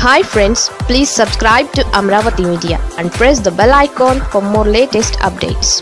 hi friends please subscribe to Amaravati media and press the bell icon for more latest updates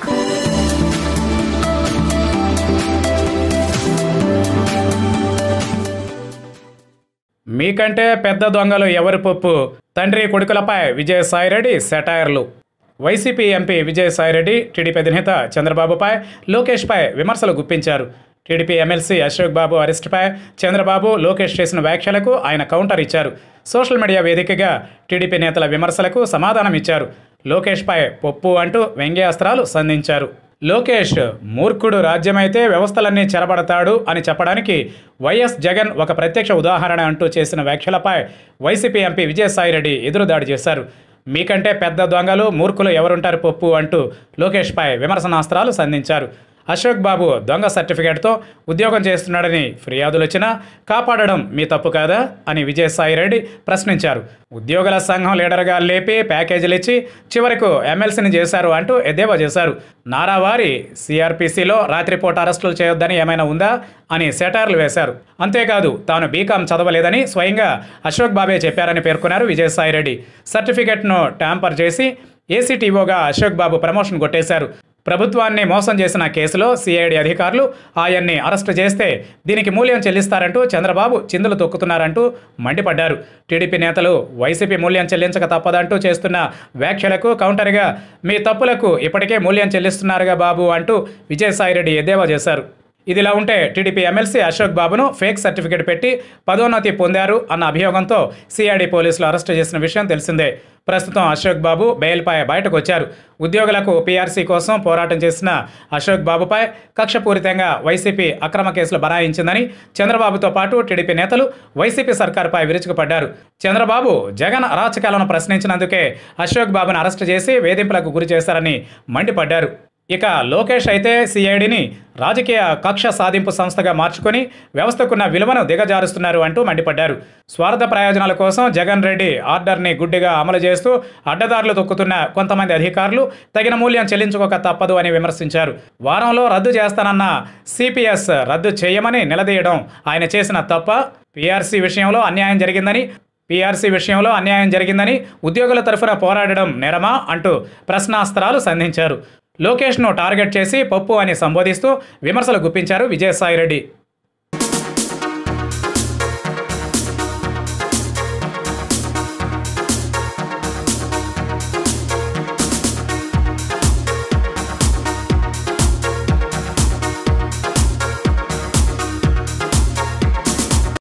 మీకంటే పెద్ద దొంగలు ఎవరి పప్పు తండ్రి కొడుకులపై విజయసాయిరెడ్డి సెటైర్లు వైసీపీ ఎంపీ విజయసాయిరెడ్డి టీడీపీ అధినేత చంద్రబాబుపై లోకేష్పై విమర్శలు గుప్పించారు టీడీపీ ఎమ్మెల్సీ అశోక్ బాబు అరెస్టుపై చంద్రబాబు లోకేష్ చేసిన వ్యాఖ్యలకు ఆయన కౌంటర్ ఇచ్చారు సోషల్ మీడియా వేదికగా టీడీపీ నేతల విమర్శలకు సమాధానం ఇచ్చారు లోకేష్పై పప్పు అంటూ వ్యంగ్యాస్త్రాలు సంధించారు లోకేష్ మూర్ఖుడు రాజ్యమైతే వ్యవస్థలన్నీ చెరబడతాడు అని చెప్పడానికి వైఎస్ జగన్ ఒక ప్రత్యక్ష ఉదాహరణ అంటూ చేసిన వ్యాఖ్యలపై వైసీపీ ఎంపీ విజయసాయిరెడ్డి ఎదురుదాడి చేశారు మీకంటే పెద్ద దొంగలు మూర్ఖులు ఎవరుంటారు పప్పు అంటూ లోకేష్పై విమర్శనాస్త్రాలు సంధించారు అశోక్ బాబు దొంగ సర్టిఫికేట్తో ఉద్యోగం చేస్తున్నాడని ఫిర్యాదులు వచ్చినా కాపాడడం మీ తప్పు కాదా అని విజయసాయిరెడ్డి ప్రశ్నించారు ఉద్యోగుల సంఘం లీడర్గా లేపి ప్యాకేజీలు ఇచ్చి చివరకు ఎమ్మెల్సీని చేశారు అంటూ ఎద్దేవా చేశారు నారావారి సిఆర్పిసిలో రాత్రిపూట అరెస్టులు చేయొద్దని ఏమైనా ఉందా అని సెటార్లు వేశారు అంతేకాదు తాను బీకాం చదవలేదని స్వయంగా అశోక్ బాబే చెప్పారని పేర్కొన్నారు విజయసాయిరెడ్డి సర్టిఫికెట్ను ట్యాంపర్ చేసి ఏసీటీఓగా అశోక్ బాబు ప్రమోషన్ కొట్టేశారు ప్రభుత్వాన్ని మోసం చేసిన కేసులో సిఐడి అధికారులు ఆయన్ని అరెస్టు చేస్తే దీనికి మూల్యం చెల్లిస్తారంటూ చంద్రబాబు చిందులు తొక్కుతున్నారంటూ మండిపడ్డారు టీడీపీ నేతలు వైసీపీ మూల్యం చెల్లించక తప్పదంటూ చేస్తున్న వ్యాఖ్యలకు కౌంటర్గా మీ తప్పులకు ఇప్పటికే మూల్యం చెల్లిస్తున్నారుగా బాబు అంటూ విజయసాయిరెడ్డి ఎద్దేవా చేశారు ఇదిలా ఉంటే టీడీపీ ఎమ్మెల్సీ అశోక్ బాబును ఫేక్ సర్టిఫికెట్ పెట్టి పదోన్నతి పొందారు అన్న అభియోగంతో సిఐడి పోలీసులు అరెస్టు చేసిన విషయం తెలిసిందే ప్రస్తుతం అశోక్ బాబు బెయిల్పై బయటకు వచ్చారు ఉద్యోగులకు పీఆర్సీ కోసం పోరాటం చేసిన అశోక్ బాబుపై కక్షపూరితంగా వైసీపీ అక్రమ కేసులు బనాయించిందని చంద్రబాబుతో పాటు టీడీపీ నేతలు వైసీపీ సర్కారుపై విరుచుకుపడ్డారు చంద్రబాబు జగన్ అరాచకాలను ప్రశ్నించినందుకే అశోక్ బాబును అరెస్టు చేసి వేధింపులకు గురి చేశారని మండిపడ్డారు ఇక లోకేష్ అయితే సిఐడిని రాజకీయ కక్ష సాధింపు సంస్థగా మార్చుకొని వ్యవస్థకున్న విలువను దిగజారుస్తున్నారు అంటూ మండిపడ్డారు స్వార్థ ప్రయోజనాల కోసం జగన్ రెడ్డి ఆర్డర్ని గుడ్డిగా అమలు చేస్తూ అడ్డదారులు తొక్కుతున్న కొంతమంది అధికారులు తగిన మూల్యం చెల్లించుకోక తప్పదు అని విమర్శించారు వారంలో రద్దు చేస్తానన్న సిపిఎస్ రద్దు చేయమని నిలదీయడం ఆయన చేసిన తప్ప పీఆర్సీ విషయంలో అన్యాయం జరిగిందని పీఆర్సీ విషయంలో అన్యాయం జరిగిందని ఉద్యోగుల తరఫున పోరాడడం నేరమా అంటూ ప్రశ్నాస్త్రాలు సంధించారు లోకేష్ను టార్గెట్ చేసి పప్పు అని సంబోధిస్తూ విమర్శలు గుప్పించారు విజయసాయిరెడ్డి